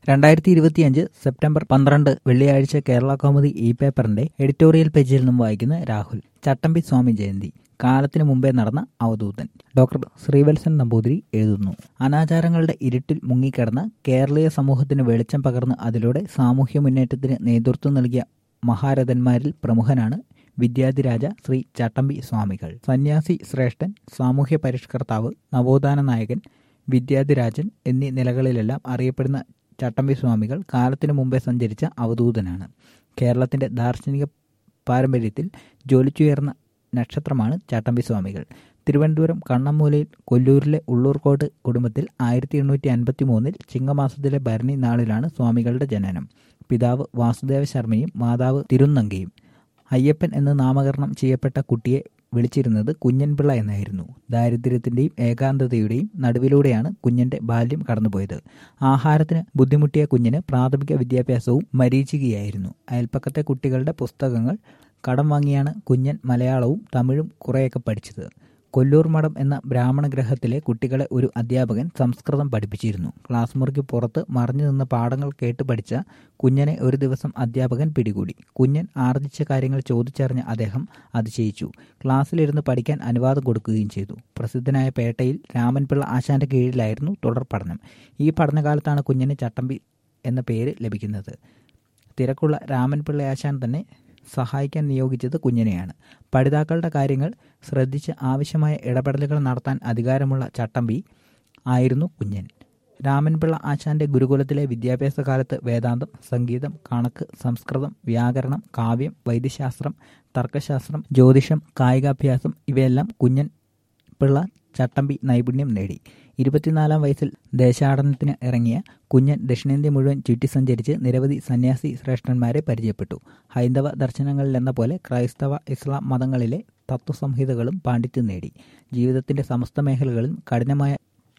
രണ്ടായിരത്തി ഇരുപത്തിയഞ്ച് സെപ്റ്റംബർ പന്ത്രണ്ട് വെള്ളിയാഴ്ച കേരള കൗമുദി ഇ പേപ്പറിന്റെ എഡിറ്റോറിയൽ പേജിൽ നിന്നും വായിക്കുന്ന രാഹുൽ ചട്ടമ്പി സ്വാമി ജയന്തി കാലത്തിനു മുമ്പേ നടന്ന അവധൂതൻ ഡോക്ടർ ശ്രീവത്സൻ നമ്പൂതിരി എഴുതുന്നു അനാചാരങ്ങളുടെ ഇരുട്ടിൽ മുങ്ങിക്കിടന്ന കേരളീയ സമൂഹത്തിന് വെളിച്ചം പകർന്ന് അതിലൂടെ സാമൂഹ്യ മുന്നേറ്റത്തിന് നേതൃത്വം നൽകിയ മഹാരഥന്മാരിൽ പ്രമുഖനാണ് വിദ്യാധിരാജ ശ്രീ ചട്ടമ്പി സ്വാമികൾ സന്യാസി ശ്രേഷ്ഠൻ സാമൂഹ്യ പരിഷ്കർത്താവ് നവോത്ഥാന നായകൻ വിദ്യാധിരാജൻ എന്നീ നിലകളിലെല്ലാം അറിയപ്പെടുന്ന ചട്ടമ്പി സ്വാമികൾ കാലത്തിനു മുമ്പേ സഞ്ചരിച്ച അവധൂതനാണ് കേരളത്തിന്റെ ദാർശനിക പാരമ്പര്യത്തിൽ ജ്വലിച്ചുയർന്ന നക്ഷത്രമാണ് ചട്ടമ്പി സ്വാമികൾ തിരുവനന്തപുരം കണ്ണമ്മൂലയിൽ കൊല്ലൂരിലെ ഉള്ളൂർക്കോട്ട് കുടുംബത്തിൽ ആയിരത്തി എണ്ണൂറ്റി അൻപത്തി മൂന്നിൽ ചിങ്ങമാസത്തിലെ ഭരണി നാളിലാണ് സ്വാമികളുടെ ജനനം പിതാവ് വാസുദേവ ശർമ്മയും മാതാവ് തിരുനങ്കയും അയ്യപ്പൻ എന്ന് നാമകരണം ചെയ്യപ്പെട്ട കുട്ടിയെ വിളിച്ചിരുന്നത് കുഞ്ഞൻപിള്ള എന്നായിരുന്നു ദാരിദ്ര്യത്തിന്റെയും ഏകാന്തതയുടെയും നടുവിലൂടെയാണ് കുഞ്ഞന്റെ ബാല്യം കടന്നുപോയത് ആഹാരത്തിന് ബുദ്ധിമുട്ടിയ കുഞ്ഞിന് പ്രാഥമിക വിദ്യാഭ്യാസവും മരീചികയായിരുന്നു അയൽപ്പക്കത്തെ കുട്ടികളുടെ പുസ്തകങ്ങൾ കടം വാങ്ങിയാണ് കുഞ്ഞൻ മലയാളവും തമിഴും കുറേയൊക്കെ പഠിച്ചത് കൊല്ലൂർ മഠം എന്ന ബ്രാഹ്മണ ഗ്രഹത്തിലെ കുട്ടികളെ ഒരു അധ്യാപകൻ സംസ്കൃതം പഠിപ്പിച്ചിരുന്നു ക്ലാസ് മുറിക്ക് പുറത്ത് മറിഞ്ഞു നിന്ന് പാഠങ്ങൾ കേട്ട് പഠിച്ച കുഞ്ഞനെ ഒരു ദിവസം അധ്യാപകൻ പിടികൂടി കുഞ്ഞൻ ആർജിച്ച കാര്യങ്ങൾ ചോദിച്ചറിഞ്ഞ അദ്ദേഹം അതിശയിച്ചു ക്ലാസ്സിലിരുന്ന് പഠിക്കാൻ അനുവാദം കൊടുക്കുകയും ചെയ്തു പ്രസിദ്ധനായ പേട്ടയിൽ രാമൻപിള്ള ആശാന്റെ കീഴിലായിരുന്നു തുടർ പഠനം ഈ പഠനകാലത്താണ് കുഞ്ഞന് ചട്ടമ്പി എന്ന പേര് ലഭിക്കുന്നത് തിരക്കുള്ള രാമൻപിള്ള ആശാൻ തന്നെ സഹായിക്കാൻ നിയോഗിച്ചത് കുഞ്ഞിനെയാണ് പഠിതാക്കളുടെ കാര്യങ്ങൾ ശ്രദ്ധിച്ച് ആവശ്യമായ ഇടപെടലുകൾ നടത്താൻ അധികാരമുള്ള ചട്ടമ്പി ആയിരുന്നു കുഞ്ഞൻ രാമൻപിള്ള ആശാന്റെ ഗുരുകുലത്തിലെ വിദ്യാഭ്യാസ കാലത്ത് വേദാന്തം സംഗീതം കണക്ക് സംസ്കൃതം വ്യാകരണം കാവ്യം വൈദ്യശാസ്ത്രം തർക്കശാസ്ത്രം ജ്യോതിഷം കായികാഭ്യാസം ഇവയെല്ലാം കുഞ്ഞൻ പിള്ള ചട്ടമ്പി നൈപുണ്യം നേടി ഇരുപത്തിനാലാം വയസ്സിൽ ദേശാടനത്തിന് ഇറങ്ങിയ കുഞ്ഞൻ ദക്ഷിണേന്ത്യ മുഴുവൻ ചുറ്റി സഞ്ചരിച്ച് നിരവധി സന്യാസി ശ്രേഷ്ഠന്മാരെ പരിചയപ്പെട്ടു ഹൈന്ദവ ദർശനങ്ങളിലെന്ന പോലെ ക്രൈസ്തവ ഇസ്ലാം മതങ്ങളിലെ തത്വസംഹിതകളും പാണ്ഡിത്യം നേടി ജീവിതത്തിന്റെ സമസ്ത മേഖലകളിലും കഠിനമായ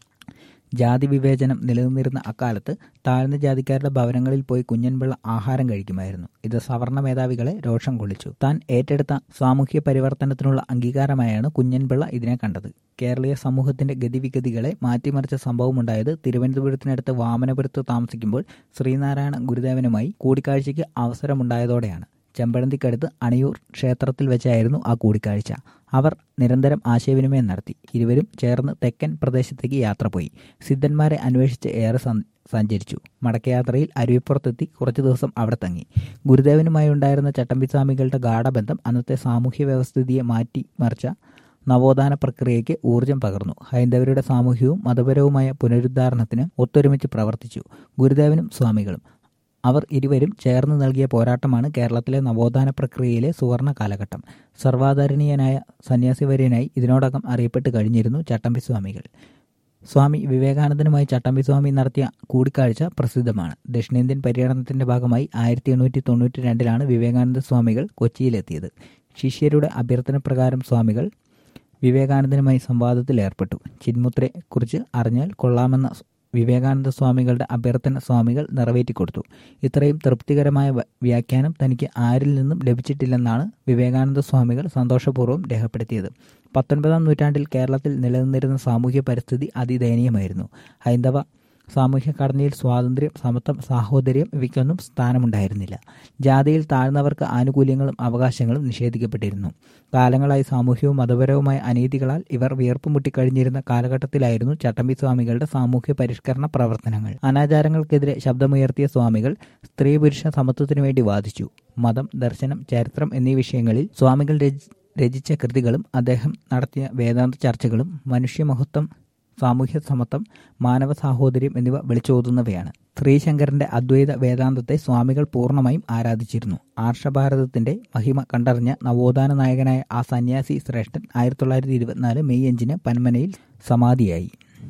ജാതി വിവേചനം നിലനിന്നിരുന്ന അക്കാലത്ത് താഴ്ന്ന ജാതിക്കാരുടെ ഭവനങ്ങളിൽ പോയി കുഞ്ഞൻപിള്ള ആഹാരം കഴിക്കുമായിരുന്നു ഇത് സവർണ മേധാവികളെ രോഷം കൊള്ളിച്ചു താൻ ഏറ്റെടുത്ത സാമൂഹ്യ പരിവർത്തനത്തിനുള്ള അംഗീകാരമായാണ് കുഞ്ഞൻപിള്ള ഇതിനെ കണ്ടത് കേരളീയ സമൂഹത്തിന്റെ ഗതിവിഗതികളെ മാറ്റിമറിച്ച സംഭവമുണ്ടായത് തിരുവനന്തപുരത്തിനടുത്ത് വാമനപുരത്ത് താമസിക്കുമ്പോൾ ശ്രീനാരായണ ഗുരുദേവനുമായി കൂടിക്കാഴ്ചയ്ക്ക് അവസരമുണ്ടായതോടെയാണ് ചെമ്പഴന്തിക്കടുത്ത് അണിയൂർ ക്ഷേത്രത്തിൽ വെച്ചായിരുന്നു ആ കൂടിക്കാഴ്ച അവർ നിരന്തരം ആശയവിനിമയം നടത്തി ഇരുവരും ചേർന്ന് തെക്കൻ പ്രദേശത്തേക്ക് യാത്ര പോയി സിദ്ധന്മാരെ അന്വേഷിച്ച് ഏറെ സഞ്ചരിച്ചു മടക്കയാത്രയിൽ അരുവിപ്പുറത്തെത്തി കുറച്ചു ദിവസം അവിടെ തങ്ങി ഗുരുദേവനുമായി ഉണ്ടായിരുന്ന ചട്ടമ്പിസ്വാമികളുടെ ഗാഠബന്ധം അന്നത്തെ സാമൂഹ്യ വ്യവസ്ഥിതിയെ മാറ്റി മറിച്ച നവോത്ഥാന പ്രക്രിയയ്ക്ക് ഊർജം പകർന്നു ഹൈന്ദവരുടെ സാമൂഹ്യവും മതപരവുമായ പുനരുദ്ധാരണത്തിന് ഒത്തൊരുമിച്ച് പ്രവർത്തിച്ചു ഗുരുദേവനും സ്വാമികളും അവർ ഇരുവരും ചേർന്ന് നൽകിയ പോരാട്ടമാണ് കേരളത്തിലെ നവോത്ഥാന പ്രക്രിയയിലെ സുവർണ കാലഘട്ടം സർവാധാരണീയനായ സന്യാസിവര്യനായി ഇതിനോടകം അറിയപ്പെട്ട് കഴിഞ്ഞിരുന്നു ചട്ടമ്പി സ്വാമികൾ സ്വാമി വിവേകാനന്ദനുമായി ചട്ടമ്പി സ്വാമി നടത്തിയ കൂടിക്കാഴ്ച പ്രസിദ്ധമാണ് ദക്ഷിണേന്ത്യൻ പര്യടനത്തിന്റെ ഭാഗമായി ആയിരത്തി എണ്ണൂറ്റി തൊണ്ണൂറ്റി രണ്ടിലാണ് വിവേകാനന്ദ സ്വാമികൾ കൊച്ചിയിലെത്തിയത് ശിഷ്യരുടെ അഭ്യർത്ഥന പ്രകാരം സ്വാമികൾ വിവേകാനന്ദനുമായി സംവാദത്തിൽ ഏർപ്പെട്ടു ചിന്മുത്രയെക്കുറിച്ച് അറിഞ്ഞാൽ കൊള്ളാമെന്ന വിവേകാനന്ദ സ്വാമികളുടെ അഭ്യർത്ഥന സ്വാമികൾ നിറവേറ്റിക്കൊടുത്തു ഇത്രയും തൃപ്തികരമായ വ്യാഖ്യാനം തനിക്ക് ആരിൽ നിന്നും ലഭിച്ചിട്ടില്ലെന്നാണ് വിവേകാനന്ദ സ്വാമികൾ സന്തോഷപൂർവ്വം രേഖപ്പെടുത്തിയത് പത്തൊൻപതാം നൂറ്റാണ്ടിൽ കേരളത്തിൽ നിലനിന്നിരുന്ന സാമൂഹ്യ പരിസ്ഥിതി അതിദയനീയമായിരുന്നു ഹൈന്ദവ സാമൂഹ്യ ഘടനയിൽ സ്വാതന്ത്ര്യം സമത്വം സാഹോദര്യം ഇവയ്ക്കൊന്നും സ്ഥാനമുണ്ടായിരുന്നില്ല ജാതിയിൽ താഴ്ന്നവർക്ക് ആനുകൂല്യങ്ങളും അവകാശങ്ങളും നിഷേധിക്കപ്പെട്ടിരുന്നു കാലങ്ങളായി സാമൂഹ്യവും മതപരവുമായ അനീതികളാൽ ഇവർ വിയർപ്പ് മുട്ടിക്കഴിഞ്ഞിരുന്ന കാലഘട്ടത്തിലായിരുന്നു ചട്ടമ്പി സ്വാമികളുടെ സാമൂഹ്യ പരിഷ്കരണ പ്രവർത്തനങ്ങൾ അനാചാരങ്ങൾക്കെതിരെ ശബ്ദമുയർത്തിയ സ്വാമികൾ സ്ത്രീ പുരുഷ സമത്വത്തിനു വേണ്ടി വാദിച്ചു മതം ദർശനം ചരിത്രം എന്നീ വിഷയങ്ങളിൽ സ്വാമികൾ രചിച്ച കൃതികളും അദ്ദേഹം നടത്തിയ വേദാന്ത ചർച്ചകളും മനുഷ്യമഹത്വം സാമൂഹ്യ സമത്വം മാനവ സാഹോദര്യം എന്നിവ വിളിച്ചോതുന്നവയാണ് ശ്രീശങ്കരന്റെ അദ്വൈത വേദാന്തത്തെ സ്വാമികൾ പൂർണ്ണമായും ആരാധിച്ചിരുന്നു ആർഷഭാരതത്തിന്റെ മഹിമ കണ്ടറിഞ്ഞ നവോത്ഥാന നായകനായ ആ സന്യാസി ശ്രേഷ്ഠൻ ആയിരത്തി തൊള്ളായിരത്തി ഇരുപത്തിനാല് മെയ് അഞ്ചിന് പന്മനയിൽ സമാധിയായി